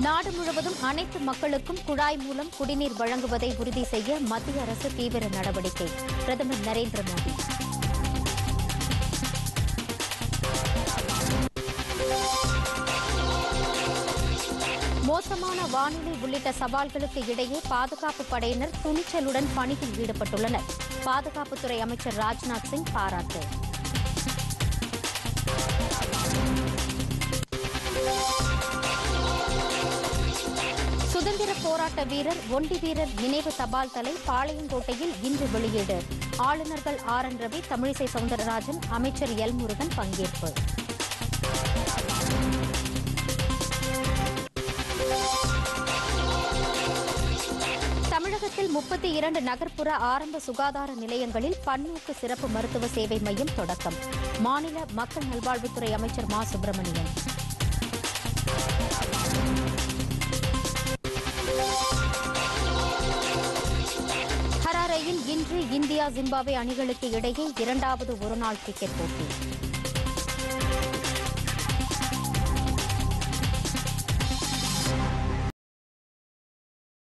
நாடு முழுவதும் அனைத்து மக்களுக்கும் குழாய் மூலம் குடிநீர் வழங்குவதை உறுதி செய்ய மத்திய அரசு தீவிர நடவடிக்கை பிரதமர் நரேந்திர மோடி மோசமான வானிலை உள்ளிட்ட சவால்களுக்கு இடையே பாதுகாப்பு படையினர் துணிச்சலுடன் பணியில் ஈடுபட்டுள்ளனர் பாதுகாப்புத்துறை அமைச்சர் ராஜ்நாத் சிங் பாராட்டு சுதந்திர போராட்ட வீரர் ஒண்டி வீரர் நினைவு தபால் தலை பாளையங்கோட்டையில் இன்று வெளியீடு ஆளுநர்கள் ஆர் என் ரவி தமிழிசை சவுந்தரராஜன் அமைச்சர் எல் முருகன் பங்கேற்பு தமிழகத்தில் முப்பத்தி இரண்டு நகர்ப்புற ஆரம்ப சுகாதார நிலையங்களில் பன்னோக்கு சிறப்பு மருத்துவ சேவை மையம் தொடக்கம் மாநில மக்கள் நல்வாழ்வுத்துறை அமைச்சர் மா சுப்பிரமணியன் ஹராரேயில் இன்று இந்தியா ஜிம்பாப்வே அணிகளுக்கு இடையே இரண்டாவது ஒருநாள் கிரிக்கெட் போட்டி